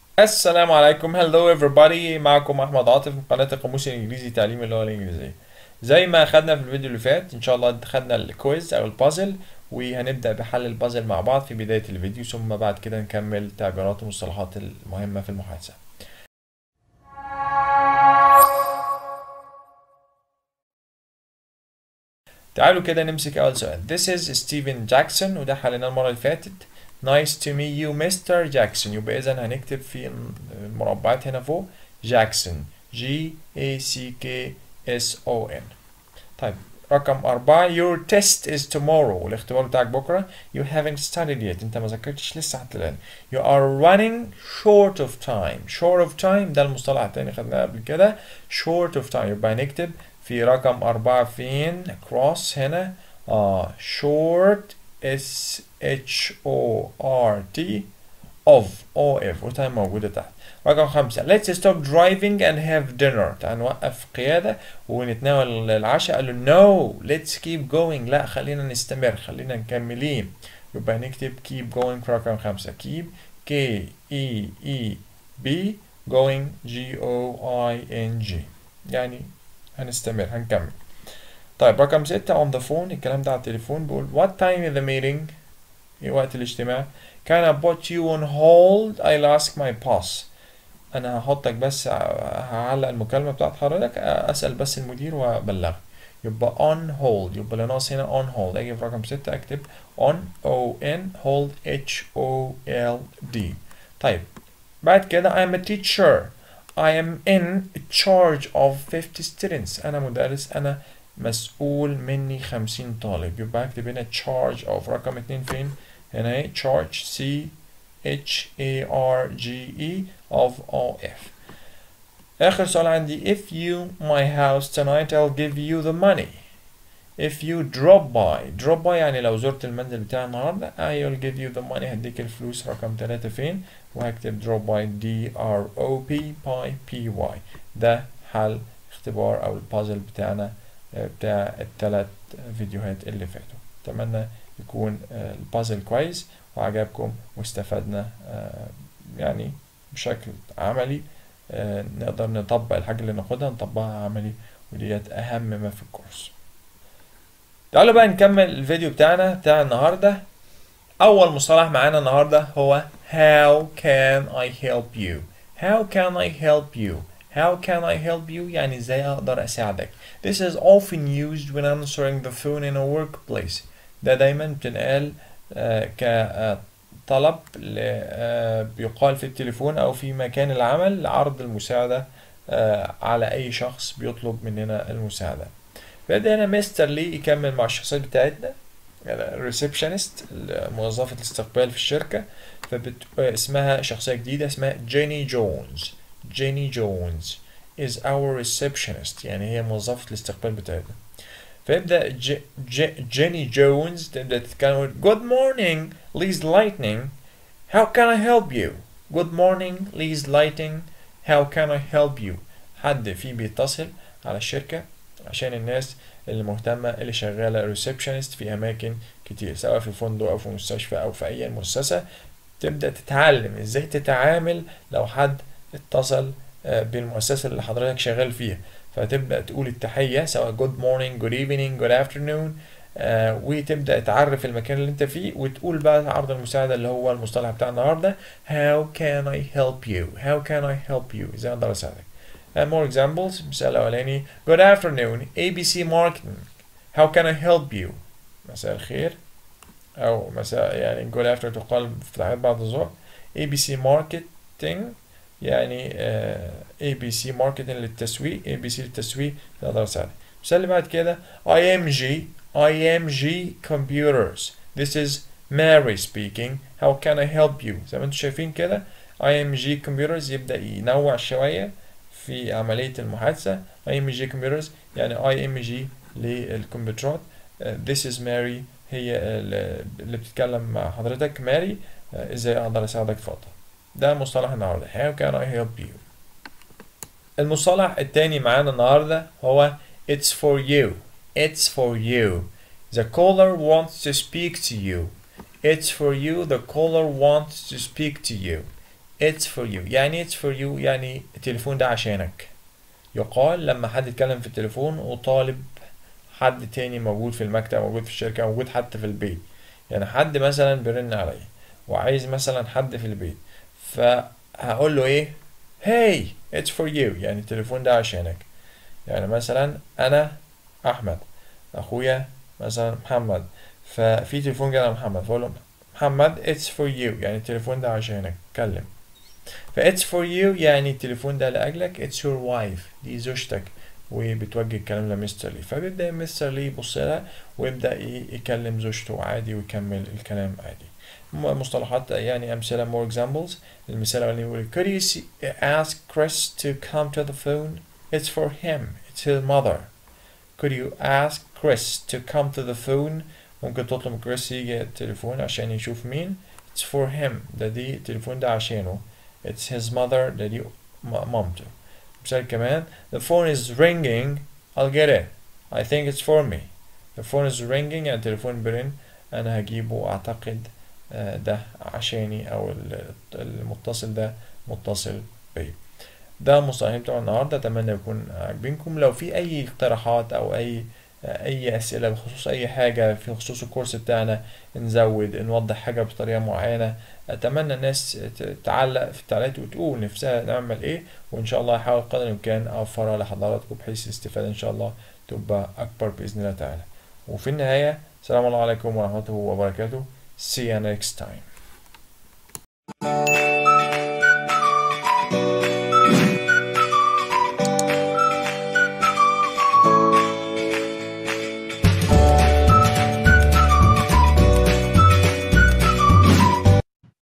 السلام عليكم هلو everybody معكم احمد عاطف من قناه القاموس الانجليزي تعليم اللغه الانجليزيه زي ما خدنا في الفيديو اللي فات ان شاء الله خدنا الكويز او البازل وهنبدا بحل البازل مع بعض في بدايه الفيديو ثم بعد كده نكمل تعبيرات والمصطلحات المهمه في المحادثه تعالوا كده نمسك اول سؤال This is Steven Jackson وده حليناه المره اللي فاتت Nice to meet you Mr. Jackson يبقى إذا هنكتب في المربعات هنا فوق Jackson G A C K S O N طيب رقم أربعة Your test is tomorrow الاختبار بتاعك بكرة You haven't studied yet أنت ما ذاكرتش لسه حتى الآن You are running short of time Short of time ده المصطلح التاني خدناه قبل كده Short of time يبقى هنكتب في رقم أربعة فين cross هنا آه short S H O R T of O F وتايم موجودة تحت رقم خمسة let's stop driving and have dinner تعال نوقف قيادة ونتناول العشاء قال له no let's keep going لا خلينا نستمر خلينا نكملين يبقى هنكتب keep going في رقم خمسة keep K E E B going G O I N G يعني هنستمر هنكمل طيب رقم ستة on the phone الكلام ده على التليفون بيقول what time is the meeting ايه وقت الاجتماع can I put you on hold I'll ask my boss انا هحطك بس هعلق المكالمة بتاعت حضرتك اسأل بس المدير وابلغك يبقى on hold يبقى اللي ناقص هنا on hold اجي في رقم ستة اكتب on o n hold h o l d طيب بعد كده I'm a teacher I am in charge of 50 students انا مدرس انا مسؤول مني 50 طالب يبقى اكتب هنا charge of رقم اتنين فين هنا اهي charge C H A R G E of O F آخر سؤال عندي if you my house tonight I'll give you the money if you drop by drop by يعني لو زرت المنزل بتاعي النهاردة I'll give you the money هديك الفلوس رقم تلاتة فين وهكتب drop by D R O P by P Y ده حل اختبار أو البازل بتاعنا بتاع الثلاث فيديوهات اللي فاتوا اتمنى يكون البازل كويس وعجبكم واستفدنا يعني بشكل عملي نقدر نطبق الحاجة اللي ناخدها نطبقها عملي وديت أهم ما في الكورس تعالوا بقى نكمل الفيديو بتاعنا بتاع النهاردة أول مصطلح معانا النهاردة هو How can I help you How can I help you How can I help you يعني ازاي اقدر اساعدك This is often used when answering the phone in a workplace ده دايما بتنقال آه كطلب آه بيقال في التليفون او في مكان العمل لعرض المساعدة آه على اي شخص بيطلب مننا المساعدة فده هنا مستر لي يكمل مع الشخصيات بتاعتنا ريسبشنست موظفة الاستقبال في الشركة فبت... اسمها شخصية جديدة اسمها جيني جونز جيني جونز is our receptionist يعني هي موظفة الاستقبال بتاعتنا فيبدأ ج... ج... جيني جونز تبدأ تتكلم good morning Lee's Lightning how can I help you good morning Lee's Lighting how can I help you حد فيه بيتصل على الشركة عشان الناس اللي مهتمة اللي شغالة ريسبشنست في أماكن كتير سواء في فندق أو في مستشفى أو في أي مؤسسة تبدأ تتعلم إزاي تتعامل لو حد اتصل بالمؤسسة اللي حضرتك شغال فيها فتبدأ تقول التحية سواء good morning good evening good afternoon آه وتبدأ تعرف المكان اللي انت فيه وتقول بقى عرض المساعدة اللي هو المصطلح بتاع النهاردة how can I help you how can I help you ازاي اقدر اساعدك uh, more examples مثال اولاني good afternoon ABC marketing how can I help you مساء الخير او مساء يعني good afternoon تقال في تحيات بعد الظهر ABC marketing يعني اي بي سي ماركتنج للتسويق اي بي سي للتسويق تقدر تساعدك المثال اللي بعد كده اي ام جي اي ام جي كمبيوترز this is Mary speaking how can I help you زي ما انتم شايفين كده اي ام جي كمبيوترز يبدا ينوع شويه في عمليه المحادثه اي ام جي كمبيوترز يعني اي ام جي للكمبيوترات this is Mary هي اللي بتتكلم مع حضرتك ماري ازاي اقدر اساعدك اتفضل ده مصطلح النهارده how can I help you المصطلح التاني معانا النهارده هو it's for you it's for you the caller wants to speak to you it's for you the caller wants to speak to you it's for you يعني it's for you يعني التليفون ده عشانك يقال لما حد يتكلم في التليفون وطالب حد تاني موجود في المكتب موجود في الشركة موجود حتى في البيت يعني حد مثلا بيرن عليا وعايز مثلا حد في البيت فهقول له ايه hey it's for you يعني التليفون ده عشانك يعني مثلا انا احمد اخويا مثلا محمد ففي تليفون جاي محمد فاقول له محمد it's for you يعني التليفون ده عشانك اتكلم ف it's for you يعني التليفون ده لأجلك it's your wife دي زوجتك وبتوجه الكلام لمستر لي فبيبدأ مستر لي يبص لها ويبدأ يكلم زوجته عادي ويكمل الكلام عادي مصطلحات يعني أمثلة more examples المثال الأولاني يقول could you see, ask Chris to come to the phone it's for him it's his mother could you ask Chris to come to the phone ممكن تطلب كريس يجي التليفون عشان يشوف مين it's for him ده دي التليفون ده عشانه it's his mother ده دي مامته مثال كمان the phone is ringing I'll get it I think it's for me the phone is ringing يعني التليفون برن أنا هجيبه أعتقد ده عشاني أو المتصل ده متصل بي ده مصطلحين بتوع النهارده اتمنى يكون عاجبينكم لو في اي اقتراحات او اي اي اسئله بخصوص اي حاجه في خصوص الكورس بتاعنا نزود نوضح حاجه بطريقه معينه اتمنى الناس تعلق في التعليقات وتقول نفسها نعمل ايه وان شاء الله هحاول قدر الامكان اوفرها لحضراتكم بحيث الاستفاده ان شاء الله تبقى اكبر باذن الله تعالى وفي النهايه السلام عليكم ورحمه الله وبركاته see you next time